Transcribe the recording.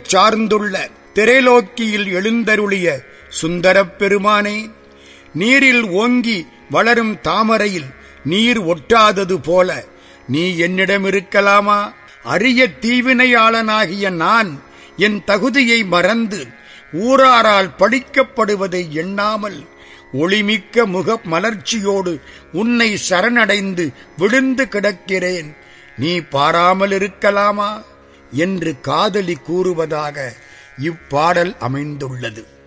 சார்ந்துள்ள திரைலோக்கியில் எழுந்தருளிய சுந்தரப் பெருமானே நீரில் ஓங்கி வளரும் தாமரையில் நீர் ஒட்டாதது போல நீ என்னிடம் இருக்கலாமா அரிய தீவினையாளனாகிய நான் என் தகுதியை மறந்து ஊராரால் படிக்கப்படுவதை எண்ணாமல் ஒளிமிக்க முக மலர்ச்சியோடு உன்னை சரணடைந்து விழுந்து கிடக்கிறேன் நீ பாராமல் இருக்கலாமா என்று காதலி கூறுவதாக இப்பாடல் அமைந்துள்ளது